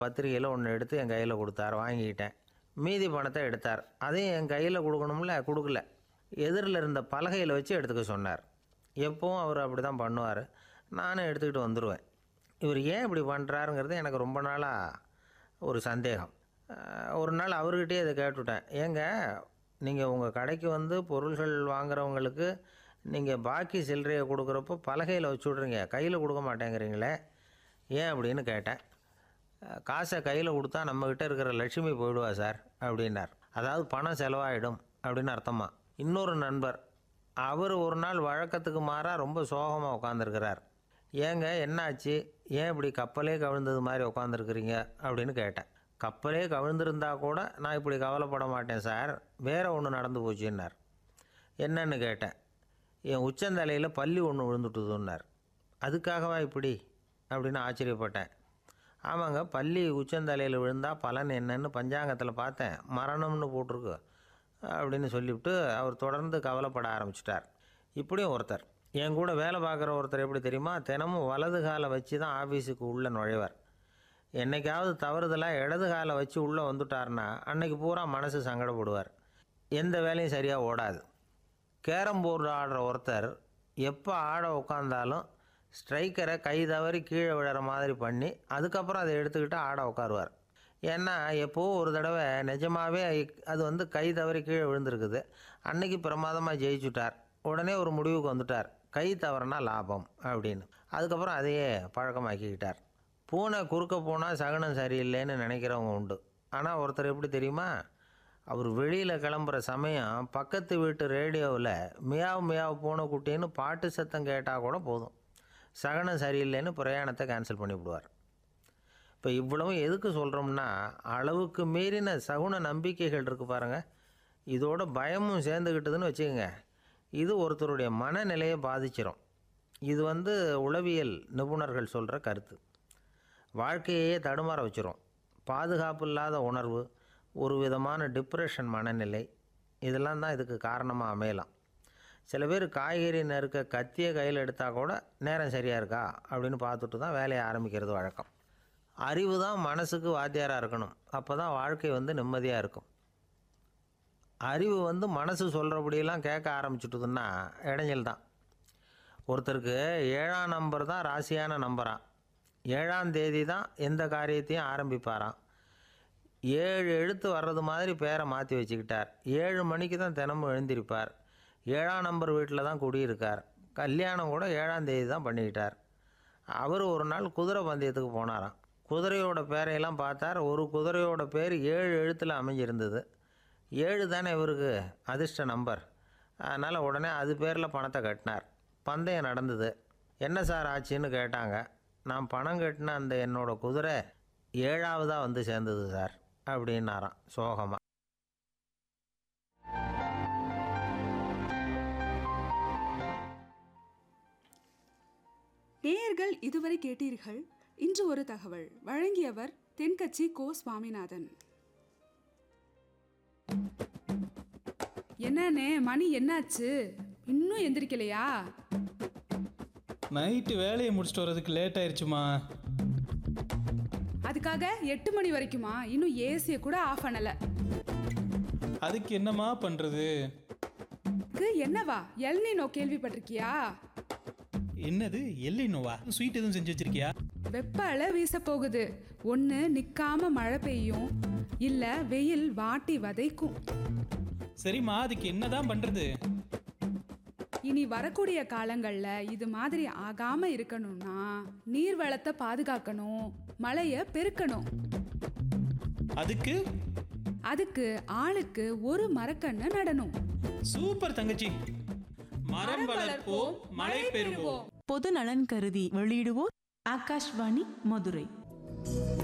பத்திரிகையில் ஒன்று எடுத்து என் கையில் கொடுத்தார் வாங்கிக்கிட்டேன் மீதி பணத்தை எடுத்தார் அதையும் என் கையில் கொடுக்கணும்ல கொடுக்கல எதிரில் இருந்த பலகையில் வச்சு எடுத்துக்க சொன்னார் எப்பவும் அவர் அப்படி தான் பண்ணுவார் நானும் எடுத்துக்கிட்டு வந்துடுவேன் இவர் ஏன் இப்படி பண்ணுறாருங்கிறது எனக்கு ரொம்ப நாளாக ஒரு சந்தேகம் அஹ் ஒரு நாள் அவர்கிட்டயே இதை கேட்டுவிட்டேன் ஏங்க நீங்கள் உங்கள் கடைக்கு வந்து பொருள்கள் வாங்குறவங்களுக்கு நீங்கள் பாக்கி சில்லறையை கொடுக்குறப்போ பலகையில் வச்சு விட்றீங்க கையில் கொடுக்க மாட்டேங்கிறீங்களே ஏன் அப்படின்னு கேட்டேன் அஹ் காசை கையில் கொடுத்தா நம்மக்கிட்ட இருக்கிற லட்சுமி போயிடுவா சார் அப்படின்னார் அதாவது பணம் செலவாயிடும் அப்படின்னு அர்த்தமா இன்னொரு நண்பர் அவர் ஒரு நாள் வழக்கத்துக்கு மாறாக ரொம்ப சோகமாக உட்காந்துருக்கிறார் ஏங்க என்னாச்சு ஏன் இப்படி கப்பலே கவிழ்ந்தது மாதிரி உட்காந்துருக்குறீங்க அப்படின்னு கேட்டேன் கப்பலே கவிழ்ந்திருந்தா கூட நான் இப்படி கவலைப்பட மாட்டேன் சார் வேற ஒன்று நடந்து போச்சுன்னார் என்னன்னு கேட்டேன் என் உச்சந்தலையில் பள்ளி ஒன்று விழுந்துட்டுதுன்னார் அதுக்காகவா இப்படி அப்படின்னு ஆச்சரியப்பட்டேன் ஆமாங்க பள்ளி உச்சந்தலையில் விழுந்தால் பலன் என்னன்னு பஞ்சாங்கத்தில் பார்த்தேன் மரணம்னு போட்டிருக்கு அப்படின்னு சொல்லிவிட்டு அவர் தொடர்ந்து கவலைப்பட ஆரம்பிச்சிட்டார் இப்படியும் ஒருத்தர் என் கூட வேலை பார்க்குற ஒருத்தர் எப்படி தெரியுமா தினமும் வலது காலை வச்சு தான் ஆஃபீஸுக்கு உள்ளே நுழைவார் என்னைக்காவது தவறுதலாக இடது காலை வச்சு உள்ளே வந்துட்டார்னா அன்னைக்கு பூரா மனசு சங்கடப்படுவார் எந்த வேலையும் சரியாக ஓடாது கேரம் போர்டு ஆடுற ஒருத்தர் எப்போ ஆட உட்காந்தாலும் ஸ்ட்ரைக்கரை கை தவறி கீழே விழுற மாதிரி பண்ணி அதுக்கப்புறம் அதை எடுத்துக்கிட்டு ஆட உட்காருவார் ஏன்னா எப்போ ஒரு தடவை நிஜமாகவே அது வந்து கை தவறி கீழே விழுந்திருக்குது அன்னைக்கு பிரமாதமாக ஜெயிச்சுட்டார் உடனே ஒரு முடிவுக்கு வந்துட்டார் கை தவறுனா லாபம் அப்படின்னு அதுக்கப்புறம் அதையே பழக்கமாக்கிக்கிட்டார் பூனை குறுக்க போனால் சகனம் சரியில்லைன்னு நினைக்கிறவங்க உண்டு ஆனால் ஒருத்தர் எப்படி தெரியுமா அவர் வெளியில் கிளம்புற சமயம் பக்கத்து வீட்டு ரேடியோவில் மியாவ் மியாவ் பூனை குட்டின்னு பாட்டு சத்தம் கேட்டால் கூட போதும் சகனம் சரியில்லைன்னு பிரயாணத்தை கேன்சல் பண்ணிவிடுவார் இப்போ இவ்வளவும் எதுக்கு சொல்கிறோம்னா அளவுக்கு மீறின சகுன நம்பிக்கைகள் இருக்குது பாருங்கள் இதோட பயமும் சேர்ந்துக்கிட்டதுன்னு வச்சுக்கோங்க இது ஒருத்தருடைய மனநிலையை பாதிச்சிரும் இது வந்து உளவியல் நிபுணர்கள் சொல்கிற கருத்து வாழ்க்கையே தடுமாற வச்சிரும் பாதுகாப்பு இல்லாத உணர்வு ஒரு விதமான டிப்ரெஷன் மனநிலை இதெல்லாம் தான் இதுக்கு காரணமாக அமையலாம் சில பேர் காய்கறி நறுக்க கத்தியை கையில் எடுத்தால் கூட நேரம் சரியாக இருக்கா அப்படின்னு பார்த்துட்டு தான் வேலையை ஆரம்பிக்கிறது வழக்கம் அறிவு தான் மனசுக்கு வாத்தியாராக இருக்கணும் அப்போ தான் வாழ்க்கை வந்து நிம்மதியாக இருக்கும் அறிவு வந்து மனசு சொல்கிறபடியெல்லாம் கேட்க ஆரம்பிச்சுட்டுதுன்னா இடைஞ்சல் தான் ஒருத்தருக்கு ஏழாம் நம்பர் தான் ராசியான நம்பராம் ஏழாம் தேதி தான் எந்த காரியத்தையும் ஆரம்பிப்பாராம் ஏழு எழுத்து வர்றது மாதிரி பேரை மாற்றி வச்சுக்கிட்டார் ஏழு மணிக்கு தான் தினமும் எழுந்திருப்பார் ஏழாம் நம்பர் வீட்டில் தான் குடியிருக்கார் கல்யாணம் கூட ஏழாம் தேதி தான் பண்ணிக்கிட்டார் அவர் ஒரு நாள் குதிரை பந்தயத்துக்கு போனாராம் குதிரையோட பேரையெல்லாம் பார்த்தார் ஒரு குதிரையோட பேர் ஏழு எழுத்தில் அமைஞ்சிருந்தது ஏழு தானே இவருக்கு அதிர்ஷ்ட நம்பர் அதனால் உடனே அது பேரில் பணத்தை கட்டினார் பந்தயம் நடந்தது என்ன சார் ஆச்சுன்னு கேட்டாங்க நான் பணம் கட்டின அந்த என்னோட குதிரை ஏழாவதாக வந்து சேர்ந்தது சார் அப்படின்னாராம் சோகமாக நேயர்கள் இதுவரை கேட்டீர்கள் இன்று ஒரு தகவல் வழங்கியவர் தென்கட்சி கோ சுவாமிநாதன் என்னண்ணே மணி என்னாச்சு இன்னும் எந்திரிக்கலையா நைட்டு வேலையை முடிச்சுட்டு வர்றதுக்கு லேட் ஆயிடுச்சுமா அதுக்காக எட்டு மணி வரைக்குமா இன்னும் ஏசியை கூட ஆஃப் பண்ணல அதுக்கு என்னம்மா பண்ணுறது க்கு என்னவா எல்னினோ கேள்விப்பட்டிருக்கியா என்னது எல்லினோவா ஸ்வீட் எதுவும் செஞ்சு வச்சிருக்கியா வெப்ப அலை வீச போகுது ஒன்று நிற்காம மழை பெய்யும் இல்லை வெயில் வாட்டி வதைக்கும் சரிம்மா அதுக்கு என்னதான் பண்ணுறது இனி வரக்கூடிய காலங்கள்ல இது மாதிரி ஆகாம இருக்கணும்னா நீர் வளத்தை பாதுகாக்கணும் மழைய பெருக்கணும் அதுக்கு அதுக்கு ஆளுக்கு ஒரு மரக்கண்ணை நடணும் சூப்பர் தங்கச்சி மரம் வளர்ப்போம் மழை பெறுவோம் பொது நலன் கருதி வெளியிடுவோர் ஆகாஷ்வாணி மதுரை